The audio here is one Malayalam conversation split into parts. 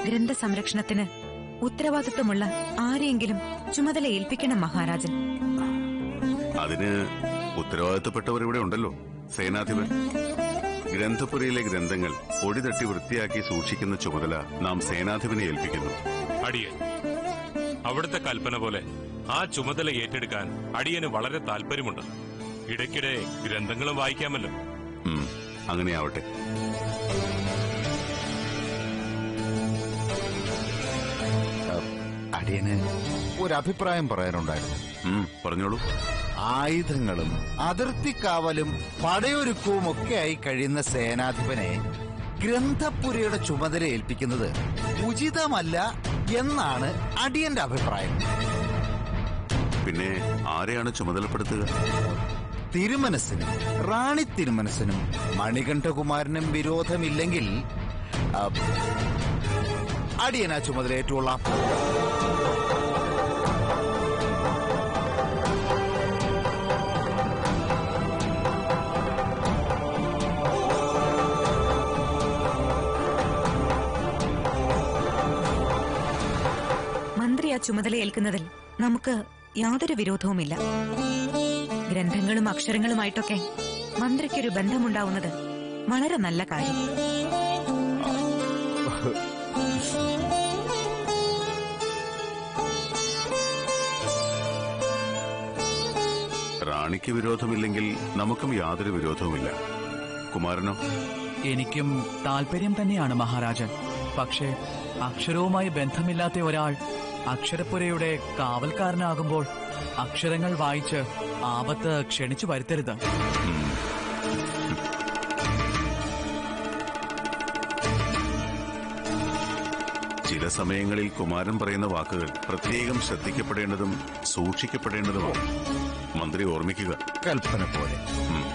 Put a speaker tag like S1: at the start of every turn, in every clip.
S1: ഗ്രന്ഥ സംരക്ഷണത്തിന് ഉത്തരവാദിത്വമുള്ള ആരെയെങ്കിലും ചുമതല ഏൽപ്പിക്കണം മഹാരാജൻ
S2: അതിന് ഉത്തരവാദിത്തപ്പെട്ടവർ ഇവിടെ ഉണ്ടല്ലോ സേനാധിപൻ ഗ്രന്ഥപുരയിലെ ഗ്രന്ഥങ്ങൾ പൊടി തട്ടി വൃത്തിയാക്കി സൂക്ഷിക്കുന്ന ചുമതല നാം സേനാധിപനെ ഏൽപ്പിക്കുന്നു
S3: അടിയൻ അവിടുത്തെ കൽപ്പന പോലെ ആ ചുമതല ഏറ്റെടുക്കാൻ അടിയന് വളരെ താല്പര്യമുണ്ട് ഇടയ്ക്കിടെ ഗ്രന്ഥങ്ങളും വായിക്കാമല്ലോ
S2: ഉം, അങ്ങനെയാവട്ടെ
S4: അടിയന് ഒരു അഭിപ്രായം പറയാനുണ്ടായിരുന്നു
S2: ഉം, പറഞ്ഞോളൂ
S4: ആയുധങ്ങളും അതിർത്തിക്കാവലും പടയൊരുക്കവും ഒക്കെയായി കഴിയുന്ന സേനാധിപനെ ഗ്രന്ഥപുരയുടെ ചുമതല ഏൽപ്പിക്കുന്നത് ഉചിതമല്ല എന്നാണ് അടിയന്റെ അഭിപ്രായം
S2: പിന്നെ ആരെയാണ് ചുമതലപ്പെടുത്തുക
S4: തിരുമനസിനും റാണി തിരുമനസിനും മണികണ്ഠകുമാരനും വിരോധമില്ലെങ്കിൽ ആ, അടിയൻ ആ ചുമതല ഏറ്റുകൊള്ളാം
S1: മന്ത്രി ആ ചുമതല ഏൽക്കുന്നതിൽ നമുക്ക് യാതൊരു വിരോധവുമില്ല ഗ്രന്ഥങ്ങളും അക്ഷരങ്ങളുമായിട്ടൊക്കെ മന്ത്രിക്കൊരു ബന്ധമുണ്ടാവുന്നത് വളരെ നല്ല കാര്യം
S2: റാണിക്ക് വിരോധമില്ലെങ്കിൽ നമുക്കും യാതൊരു വിരോധവുമില്ല കുമാരനോ
S5: എനിക്കും താല്പര്യം തന്നെയാണ് മഹാരാജൻ പക്ഷേ അക്ഷരവുമായി ബന്ധമില്ലാത്ത ഒരാൾ അക്ഷരപ്പുരയുടെ കാവൽക്കാരനാകുമ്പോൾ അക്ഷരങ്ങൾ വായിച്ച് ആപത്ത് ക്ഷണിച്ചു വരുത്തരുത്
S2: ചില സമയങ്ങളിൽ കുമാരൻ പറയുന്ന വാക്കുകൾ പ്രത്യേകം ശ്രദ്ധിക്കപ്പെടേണ്ടതും സൂക്ഷിക്കപ്പെടേണ്ടതുമാണ് മന്ത്രി ഓർമ്മിക്കുക
S4: കൽപ്പന പോലെ
S2: ഉം.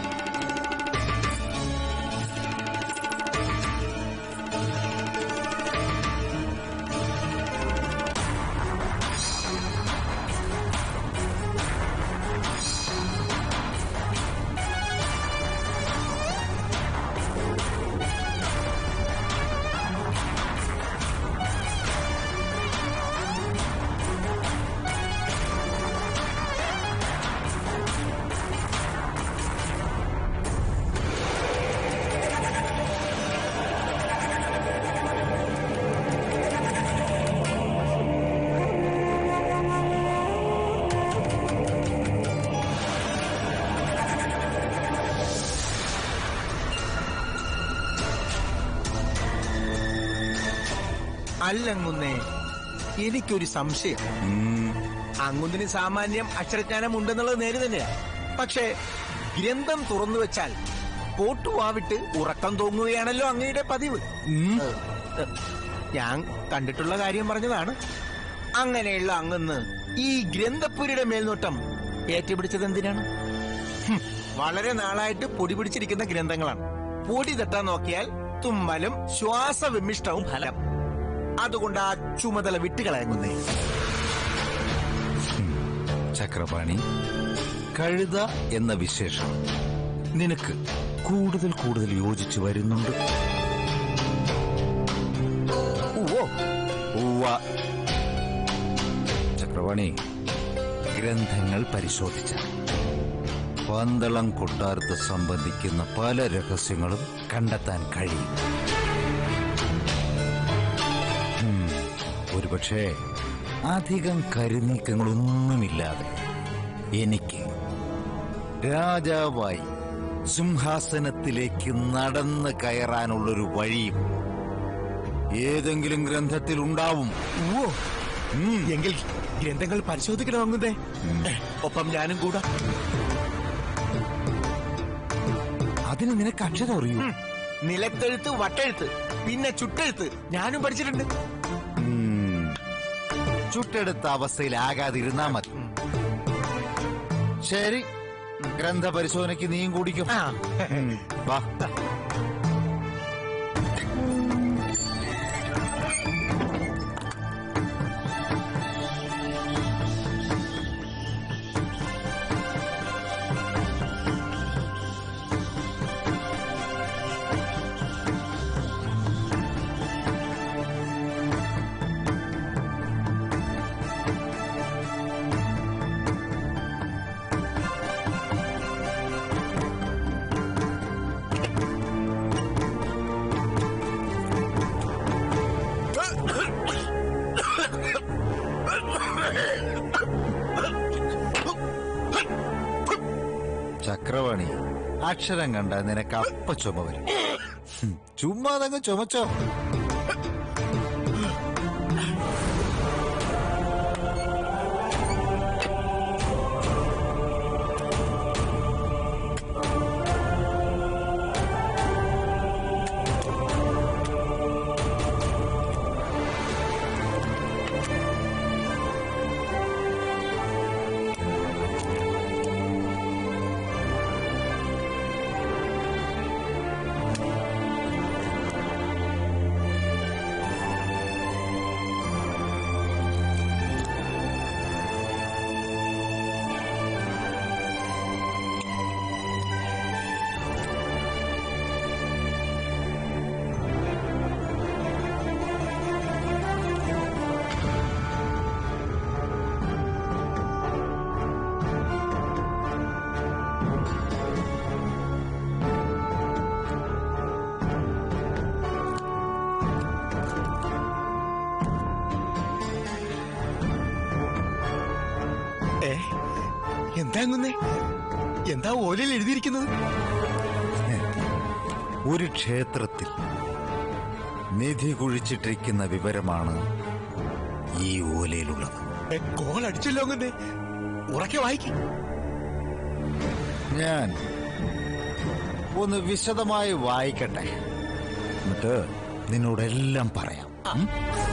S6: അല്ലങ്ങുന്നേ എനിക്കൊരു സംശയം അങ്ങുന്നിന് സാമാന്യം അക്ഷരജ്ഞാനം ഉണ്ടെന്നുള്ളത് നേര് തന്നെയാ പക്ഷേ ഗ്രന്ഥം തുറന്നു വെച്ചാൽ പോട്ടുവാവിട്ട് ഉറക്കം തോന്നുകയാണല്ലോ അങ്ങയുടെ പതിവ് ഏ, ഏ, ഞാൻ കണ്ടിട്ടുള്ള കാര്യം പറഞ്ഞതാണ് അങ്ങനെയുള്ള അങ്ങന്ന് ഈ ഗ്രന്ഥപ്പുരിയുടെ മേൽനോട്ടം ഏറ്റുപിടിച്ചത് എന്തിനാണ് ഹും, വളരെ നാളായിട്ട് പൊടി പിടിച്ചിരിക്കുന്ന ഗ്രന്ഥങ്ങളാണ് പൊടി തട്ടാൻ നോക്കിയാൽ തുമ്മലും ശ്വാസവിമിഷ്ടവും ഫലം അതുകൊണ്ട് ആ ചുമതല വിട്ടുകളയുന്നേ
S4: ചക്രപാണി കഴുത എന്ന വിശേഷം നിനക്ക് കൂടുതൽ കൂടുതൽ യോജിച്ചു വരുന്നുണ്ട്
S6: ഓ
S4: ഉവ്വ. ചക്രപാണി ഗ്രന്ഥങ്ങൾ പരിശോധിച്ച പന്തളം കൊട്ടാരത്ത് സംബന്ധിക്കുന്ന പല രഹസ്യങ്ങളും കണ്ടെത്താൻ കഴിയും ഉം, ഒരുപക്ഷേ അധികം കരുനീക്കങ്ങളൊന്നുമില്ലാതെ എനിക്ക് രാജാവായി സിംഹാസനത്തിലേക്ക് നടന്ന് കയറാനുള്ളൊരു വഴിയും ഏതെങ്കിലും ഗ്രന്ഥത്തിൽ ഉണ്ടാവും
S6: ഓ എങ്കിൽ ഗ്രന്ഥങ്ങൾ പരിശോധിക്കണമെന്നേ ഒപ്പം ഞാനും കൂടാ
S4: അതിന് നിനക്ക് അക്ഷരം അറിയൂ
S6: ഉം. നിലത്തെഴുത്ത് വട്ടെഴുത്ത് പിന്നെ ചുട്ടെഴുത്ത് ഞാനും പഠിച്ചിട്ടുണ്ട്
S4: ഉം. ചുട്ടെടുത്ത അവസ്ഥയിലാകാതിരുന്നാ മതി ശരി ഗ്രന്ഥ പരിശോധനയ്ക്ക് നീയും കുടിക്കും
S6: ആ
S4: വാ അക്ഷരം കണ്ട നിനക്ക് അപ്പ ചുമ വരും ഹും, ചുമ്മാ അതങ്ങ് ചുമച്ചോ
S6: ഏ എന്താ അങ്ങുന്നേ എന്താ ഓലയിൽ എഴുതിയിരിക്കുന്നത്
S4: ഒരു ക്ഷേത്രത്തിൽ നിധി കുഴിച്ചിട്ടിരിക്കുന്ന വിവരമാണ് ഈ ഓലയിലുള്ളത്
S6: ഏ, കോൾ അടിച്ചല്ലോ അങ്ങുന്നേ ഉറക്കെ വായിക്കും
S4: ഞാൻ ഒന്ന് വിശദമായി വായിക്കട്ടെ എന്നിട്ട് നിന്നോടെല്ലാം പറയാം ഉം?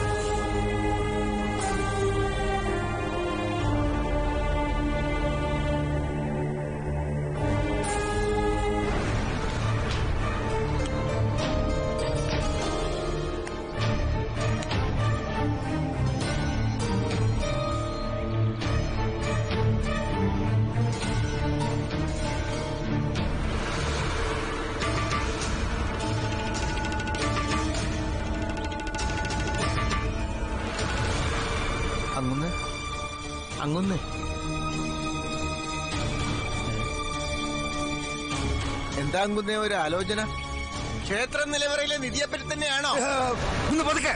S6: അങ്ങുന്ന് അങ്ങുന്ന് എന്താ അങ്ങുന്നേ ഒരു ആലോചന ക്ഷേത്ര നിലവറയിലെ നിധിയെപ്പറ്റി തന്നെയാണോ
S4: ഒന്ന് പതുക്കെ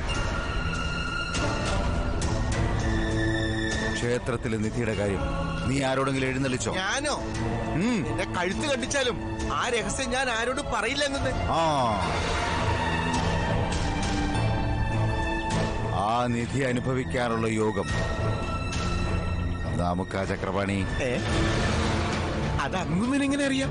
S4: ക്ഷേത്രത്തിലെ നിധിയുടെ കാര്യം നീ ആരോടെങ്കിലും എഴുന്നള്ളിച്ചോ
S6: ഞാനോ
S4: ഉം.
S6: എന്റെ കഴുത്ത് കണ്ടിച്ചാലും ആ രഹസ്യം ഞാൻ ആരോടും പറയില്ല അങ്ങുന്നേ
S4: ആ ആ നിധി അനുഭവിക്കാനുള്ള യോഗം നമുക്ക് ആ ചക്രപാണി
S6: ഏ അത് അങ്ങുന്നിനെങ്ങനെ അറിയാം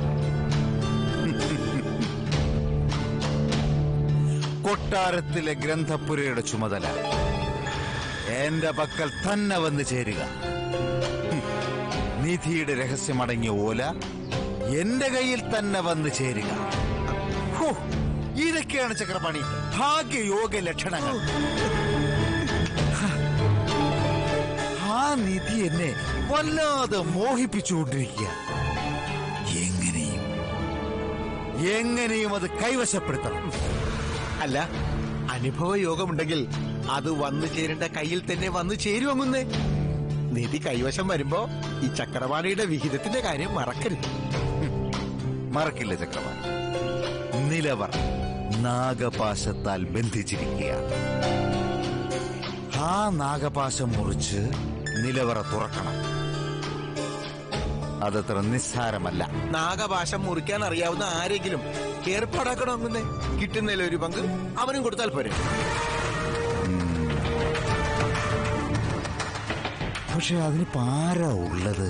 S4: കൊട്ടാരത്തിലെ ഗ്രന്ഥപുരയുടെ ചുമതല എന്റെ പക്കൽ തന്നെ വന്ന് ചേരുക ഹും. നിധിയുടെ രഹസ്യമടങ്ങിയ ഓല എന്റെ കയ്യിൽ തന്നെ വന്ന് ചേരുക ഹോ, ഇതൊക്കെയാണ് ചക്രപാണി ഭാഗ്യയോഗ ലക്ഷണങ്ങൾ ആ നിധി എന്നെ വല്ലാതെ മോഹിപ്പിച്ചുകൊണ്ടിരിക്കുക എങ്ങനെയും എങ്ങനെയും അത് കൈവശപ്പെടുത്തണം
S6: അല്ല അനുഭവ യോഗമുണ്ടെങ്കിൽ അത് വന്നു ചേരേണ്ട കയ്യിൽ തന്നെ വന്നു ചേരും അങ്ങുന്നേ നിധി കൈവശം വരുമ്പോ ഈ ചക്രവാണിയുടെ വിഹിതത്തിന്റെ കാര്യം മറക്കരുത്
S4: മറക്കില്ല ചക്രവർത്തി നിലവർ നാഗപാശത്താൽ ബന്ധിച്ചിരിക്കുക ആ നാഗപാശം മുറിച്ച് നിലവറ തുറക്കണം അതത്ര നിസ്സാരമല്ല
S6: നാഗഭാഷം മുറിക്കാൻ അറിയാവുന്ന ആരെങ്കിലും ഏർപ്പാടാക്കണം അങ്ങുന്നേ കിട്ടുന്നതിൽ ഒരു പങ്ക് അവനും കൊടുത്താൽ പോരെ
S4: പക്ഷെ അതിന് പാരാ ഉള്ളത്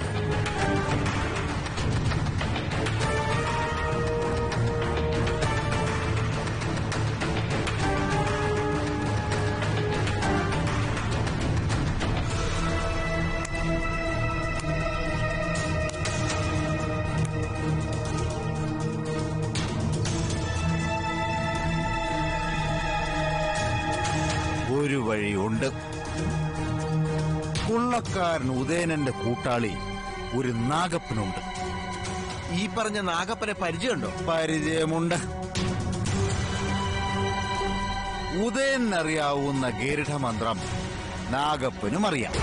S4: ഒരു വഴിയുണ്ട് കൊള്ളക്കാരൻ ഉദയനന്റെ കൂട്ടാളി ഒരു നാഗപ്പനുണ്ട്
S6: ഈ പറഞ്ഞ നാഗപ്പനെ പരിചയമുണ്ടോ
S4: പരിചയമുണ്ട് ഉദയനറിയാവുന്ന ഗരുഡമന്ത്രം നാഗപ്പനും അറിയാം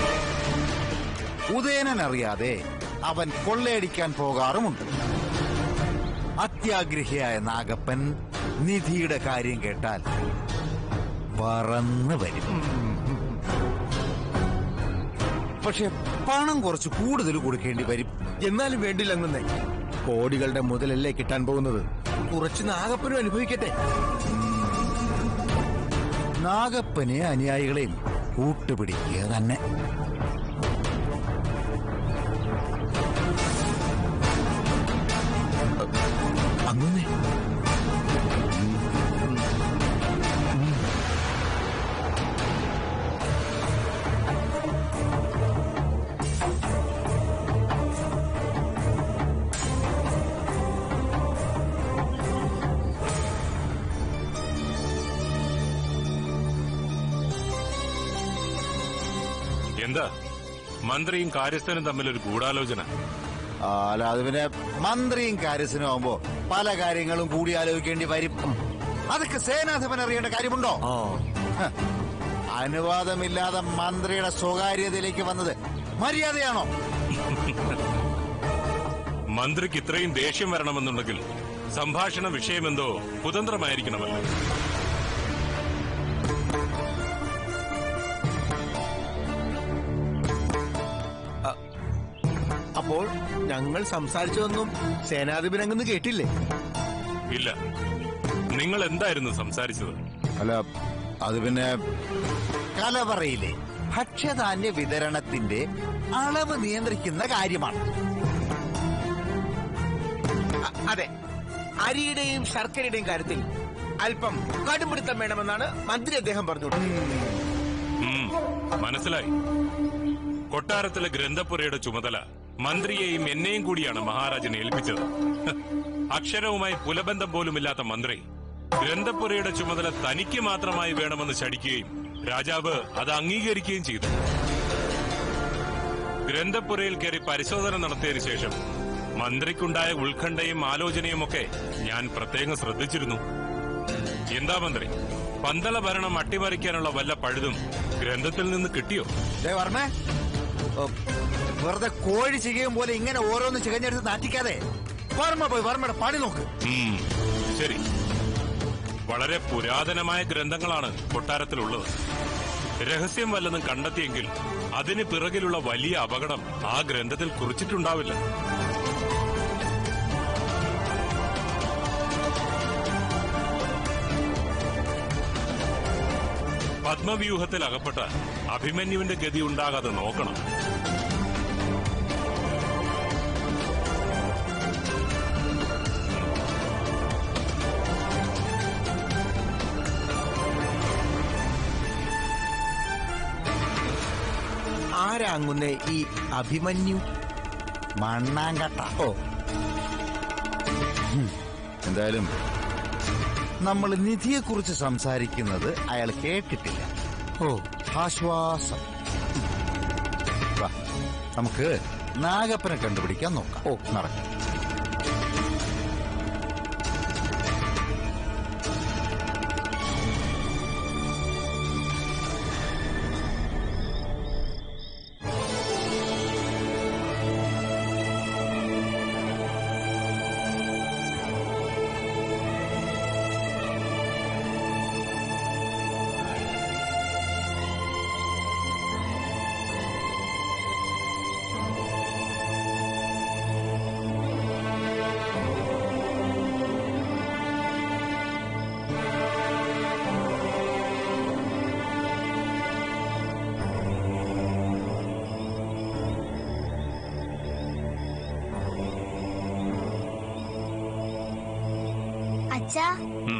S4: ഉദയനറിയാതെ അവൻ കൊള്ളയടിക്കാൻ പോകാറുമുണ്ട് അത്യാഗ്രഹിയായ നാഗപ്പൻ നിധിയുടെ കാര്യം കേട്ടാൽ പറന്ന് വരും പക്ഷെ പണം കുറച്ച് കൂടുതൽ കൊടുക്കേണ്ടി വരും
S6: എന്നാലും വേണ്ടില്ല അങ്ങുന്നേ കോടികളുടെ മുതലല്ലേ കിട്ടാൻ പോകുന്നത് കുറച്ച് നാഗപ്പനും അനുഭവിക്കട്ടെ
S4: നാഗപ്പനെ അനുയായികളെയും കൂട്ടുപിടിക്കുക തന്നെ
S6: അങ്ങനെ
S3: എന്താ മന്ത്രിയും കാര്യസ്ഥനും തമ്മിലൊരു ഗൂഢാലോചന
S4: ആ, അല്ല അത് പിന്നെ മന്ത്രിയും കാര്യസ്ഥനും ആവുമ്പോ പല കാര്യങ്ങളും കൂടി ആലോചിക്കേണ്ടി വരും അതൊക്കെ സേനാധിപൻ അറിയേണ്ട കാര്യമുണ്ടോ
S6: ആ
S4: ഹ, അനുവാദമില്ലാതെ മന്ത്രിയുടെ സ്വകാര്യതയിലേക്ക് വന്നത് മര്യാദയാണോ
S3: മന്ത്രിക്ക് ഇത്രയും ദേഷ്യം വരണമെന്നുണ്ടെങ്കിൽ സംഭാഷണ വിഷയമെന്തോ കുതന്ത്രമായിരിക്കണമല്ലോ
S6: അപ്പോൾ ഞങ്ങൾ സംസാരിച്ചതൊന്നും സേനാധിപൻ അങ്ങ് കേട്ടില്ലേ
S3: ഇല്ല നിങ്ങൾ എന്തായിരുന്നു സംസാരിച്ചത്
S4: അല്ല അത് പിന്നെ കലവറയിലെ ഭക്ഷ്യധാന്യ വിതരണത്തിന്റെ അളവ് നിയന്ത്രിക്കുന്ന കാര്യമാണ്
S6: അ- അതെ അരിയുടെയും ശർക്കരയുടെയും കാര്യത്തിൽ അല്പം കടുപിടുത്തം വേണമെന്നാണ് മന്ത്രി അദ്ദേഹം പറഞ്ഞു
S3: ഉം, മനസ്സിലായി കൊട്ടാരത്തിലെ ഗ്രന്ഥപുരയുടെ ചുമതല മന്ത്രിയെയും എന്നെയും കൂടിയാണ് മഹാരാജൻ ഏൽപ്പിച്ചത് ഹ്, അക്ഷരവുമായി പുലബന്ധം പോലുമില്ലാത്ത മന്ത്രി ഗ്രന്ഥപുരയുടെ ചുമതല തനിക്ക് മാത്രമായി വേണമെന്ന് ശടിക്കുകയും രാജാവ് അത് അംഗീകരിക്കുകയും ചെയ്തു ഗ്രന്ഥപുരയിൽ കയറി പരിശോധന നടത്തിയതിനു ശേഷം മന്ത്രിക്കുണ്ടായ ഉത്കണ്ഠയും ആലോചനയും ഒക്കെ ഞാൻ പ്രത്യേകം ശ്രദ്ധിച്ചിരുന്നു എന്താ മന്ത്രി പന്തള ഭരണം അട്ടിമറിക്കാനുള്ള വല്ല പഴുതും ഗ്രന്ഥത്തിൽ നിന്ന് കിട്ടിയോ
S4: ദേ വർമ്മേ ഓ, വെറുതെ കോഴി ചികയും പോലെ ഇങ്ങനെ ഓരോന്ന് ചികഞ്ഞെടുത്ത് നാറ്റിക്കാതെ വർമ്മ പോയി വർമ്മയുടെ പണി നോക്ക്
S3: ഉം, ശരി വളരെ പുരാതനമായ ഗ്രന്ഥങ്ങളാണ് കൊട്ടാരത്തിലുള്ളത് രഹസ്യം വല്ലതും കണ്ടെത്തിയെങ്കിൽ അതിന് പിറകിലുള്ള വലിയ അപകടം ആ ഗ്രന്ഥത്തിൽ കുറിച്ചിട്ടുണ്ടാവില്ല പത്മവ്യൂഹത്തിൽ അകപ്പെട്ട അഭിമന്യുവിന്റെ ഗതി ഉണ്ടാകാതെ നോക്കണം
S6: ആരാങ്ങുന്നേ ഈ അഭിമന്യു
S4: മണ്ണാങ്കട്ട
S6: ഓ
S4: എന്തായാലും നമ്മൾ നിധിയെക്കുറിച്ച് സംസാരിക്കുന്നത് അയാൾ കേട്ടിട്ടില്ല
S6: ഓ
S4: ആശ്വാസം വാ, നമുക്ക് നാഗപ്പനെ കണ്ടുപിടിക്കാൻ നോക്കാം ഓ നടക്കാം
S7: അച്ഛാ
S3: ഉം.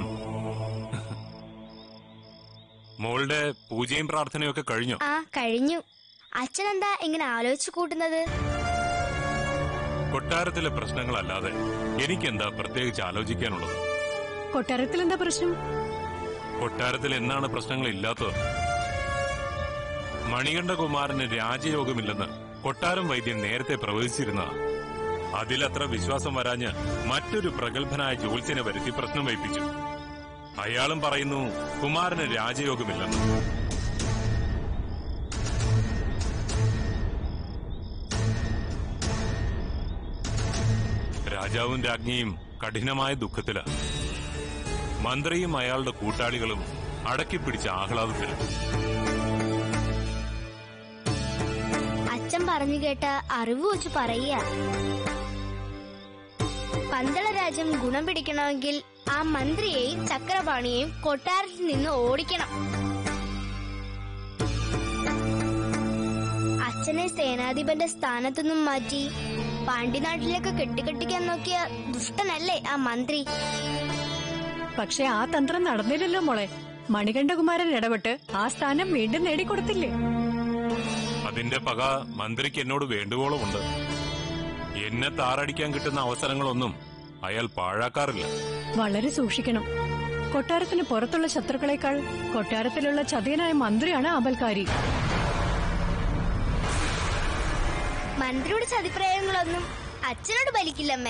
S3: മോളുടെ പൂജയും പ്രാർത്ഥനയും ഒക്കെ കഴിഞ്ഞോ
S7: ആ കഴിഞ്ഞു അച്ഛൻ എന്താ ഇങ്ങനെ ആലോചിച്ചു കൂട്ടുന്നത്
S3: കൊട്ടാരത്തിലെ പ്രശ്നങ്ങളല്ലാതെ എനിക്കെന്താ പ്രത്യേകിച്ച് ആലോചിക്കാനുള്ളത്
S8: കൊട്ടാരത്തിൽ എന്താ പ്രശ്നം
S3: കൊട്ടാരത്തിൽ എന്നാണ് പ്രശ്നങ്ങൾ ഇല്ലാത്തത് മണികണ്ഠകുമാരന് രാജയോഗമില്ലെന്ന് കൊട്ടാരം വൈദ്യൻ നേരത്തെ പ്രവചിച്ചിരുന്നതാ അതിലത്ര വിശ്വാസം വരാഞ്ഞ് മറ്റൊരു പ്രഗത്ഭനായ ജ്യോത്സ്യനെ വരുത്തി പ്രശ്നം വയ്പ്പിച്ചു അയാളും പറയുന്നു കുമാരന് രാജയോഗമില്ലെന്ന് രാജാവും രാജ്ഞിയും കഠിനമായ ദുഃഖത്തിലാണ് മന്ത്രിയും അയാളുടെ കൂട്ടാളികളും അടക്കിപ്പിടിച്ച ആഹ്ലാദത്തിലാണ്
S7: അച്ഛൻ പറഞ്ഞു കേട്ട അറിവ് വെച്ച് പറയുക പന്തള രാജ്യം ഗുണം പിടിക്കണമെങ്കിൽ ആ മന്ത്രിയെയും ചക്രപാണിയെയും കൊട്ടാരത്തിൽ നിന്ന് ഓടിക്കണം അച്ഛനെ സേനാധിപന്റെ സ്ഥാനത്തുനിന്നും മാറ്റി പാണ്ഡ്യനാട്ടിലേക്ക് കെട്ടിക്കെട്ടിക്കാൻ നോക്കിയ ദുഷ്ടനല്ലേ ആ മന്ത്രി
S8: പക്ഷെ ആ തന്ത്രം നടന്നില്ലല്ലോ മോളെ മണികണ്ഠകുമാരൻ ഇടപെട്ട് ആ സ്ഥാനം വീണ്ടും നേടിക്കൊടുത്തില്ലേ
S3: അതിന്റെ പക മന്ത്രിക്ക് എന്നോട് വേണ്ടുവോളമുണ്ട് എന്നെ താറടിക്കാൻ കിട്ടുന്ന അവസരങ്ങളൊന്നും അയാൾ പാഴാക്കാറില്ല
S8: വളരെ സൂക്ഷിക്കണം കൊട്ടാരത്തിന് പുറത്തുള്ള ശത്രുക്കളെക്കാൾ കൊട്ടാരത്തിലുള്ള ചതിയനായ മന്ത്രിയാണ് അപൽക്കാരി
S7: മന്ത്രിയുടെ ചതിപ്രയോഗങ്ങളൊന്നും അച്ഛനോട് ഫലിക്കില്ലമ്മേ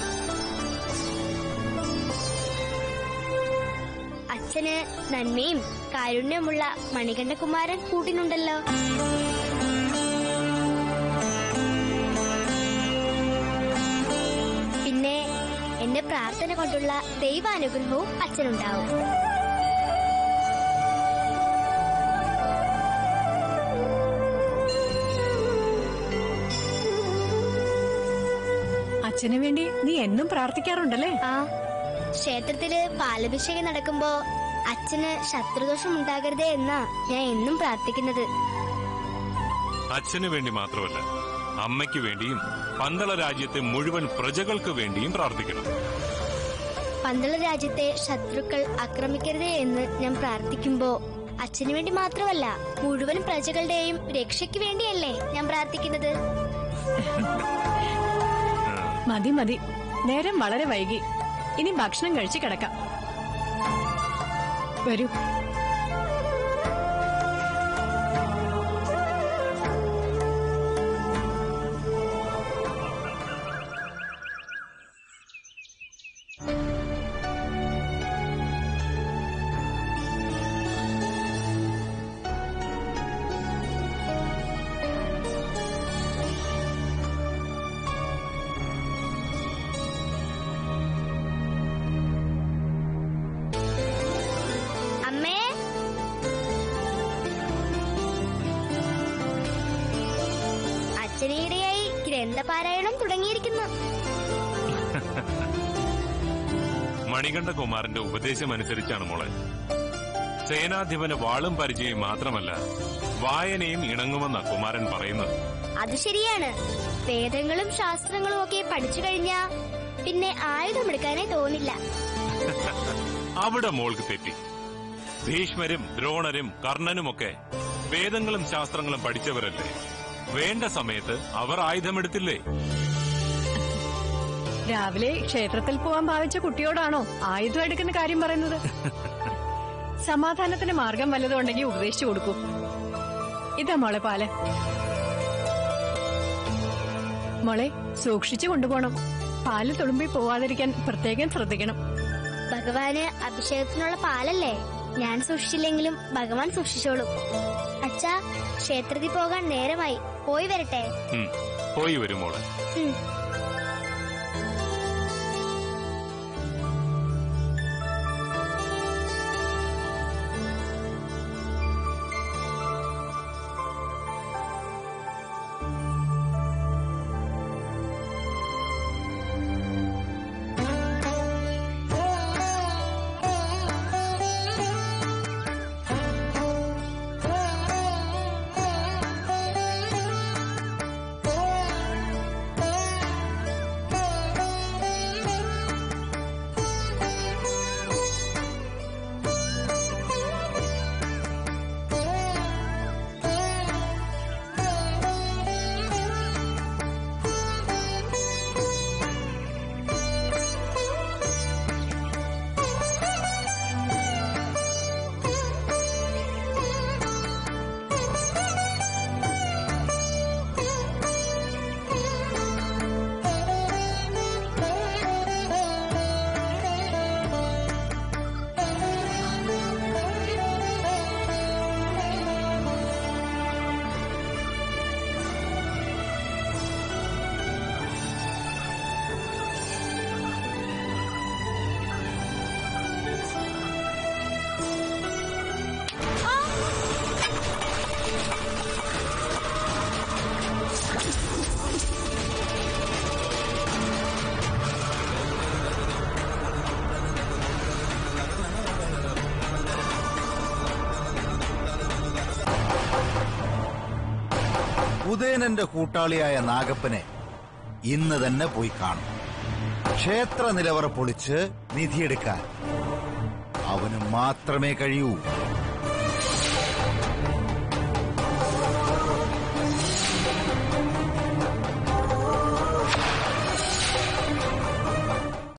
S7: അച്ഛന് നന്മയും കാരുണ്യമുള്ള മണികണ്ഠകുമാരൻ കൂട്ടിനുണ്ടല്ലോ പിന്നെ എന്റെ പ്രാർത്ഥന കൊണ്ടുള്ള ദൈവാനുഗ്രഹവും അച്ഛനുണ്ടാവും
S8: അച്ഛനു വേണ്ടി നീ എന്നും പ്രാർത്ഥിക്കാറുണ്ടല്ലേ
S7: ആ ക്ഷേത്രത്തില് പാലഭിഷേകം നടക്കുമ്പോ അച്ഛന് ശത്രുദോഷം ഉണ്ടാകരുതേ എന്നാ ഞാൻ എന്നും പ്രാർത്ഥിക്കുന്നത്
S3: അച്ഛന് വേണ്ടി മാത്രമല്ല അമ്മയ്ക്ക് വേണ്ടിയും പന്തള രാജ്യത്തെ മുഴുവൻ പ്രജകൾക്ക് വേണ്ടിയും പ്രാർത്ഥിക്കണം
S7: പന്തള രാജ്യത്തെ ശത്രുക്കൾ ആക്രമിക്കരുതേ എന്ന് ഞാൻ പ്രാർത്ഥിക്കുമ്പോ അച്ഛനു വേണ്ടി മാത്രമല്ല മുഴുവൻ പ്രജകളുടെയും രക്ഷയ്ക്ക് വേണ്ടിയല്ലേ ഞാൻ പ്രാർത്ഥിക്കുന്നത്
S8: മതി മതി നേരം വളരെ വൈകി ഇനി ഭക്ഷണം കഴിച്ച് കിടക്കാം വരൂ
S7: അമ്മേ അച്ഛനീടെയായി ഗ്രന്ഥപാരായണം തുടങ്ങിയിരിക്കുന്നു
S3: മണികണ്ഠകുമാരന്റെ ഉപദേശമനുസരിച്ചാണ് മോളെ സേനാധിപന് വാളും പരിചയം മാത്രമല്ല വായനയും ഇണങ്ങുമെന്ന കുമാരൻ പറയുന്നത്
S7: അത് ശരിയാണ് വേദങ്ങളും ശാസ്ത്രങ്ങളും ഒക്കെ പഠിച്ചു കഴിഞ്ഞാ പിന്നെ ആയുധമെടുക്കാനേ തോന്നില്ല
S3: അവിടെ മോൾക്ക് തെറ്റി ഭീഷ്മരും ദ്രോണരും കർണനുമൊക്കെ വേദങ്ങളും ശാസ്ത്രങ്ങളും പഠിച്ചവരല്ലേ വേണ്ട സമയത്ത് അവർ ആയുധമെടുത്തില്ലേ
S8: രാവിലെ ക്ഷേത്രത്തിൽ പോവാൻ ഭാവിച്ച കുട്ടിയോടാണോ ആയുധം എടുക്കുന്ന കാര്യം പറയുന്നത് സമാധാനത്തിന് മാർഗം വല്ലതും ഉണ്ടെങ്കിൽ ഉപദേശിച്ചു കൊടുക്കൂ ഇതാ മോളെ പാല് മോളെ സൂക്ഷിച്ചു കൊണ്ടുപോകണം പാല് തുളുമ്പി പോവാതിരിക്കാൻ പ്രത്യേകം ശ്രദ്ധിക്കണം
S7: ഭഗവാന് അഭിഷേകത്തിനുള്ള പാലല്ലേ ഞാൻ സൂക്ഷിച്ചില്ലെങ്കിലും ഭഗവാൻ സൂക്ഷിച്ചോളും അച്ഛാ ക്ഷേത്രത്തിൽ പോകാൻ നേരമായി പോയി വരട്ടെ
S3: ഉം, പോയി വരും മോളെ
S7: ഉം.
S4: ഉദയനന്റെ കൂട്ടാളിയായ നാഗപ്പനെ ഇന്ന് തന്നെ പോയി കാണും ക്ഷേത്ര നിലവറ പൊളിച്ച് നിധിയെടുക്കാൻ അവന് മാത്രമേ കഴിയൂ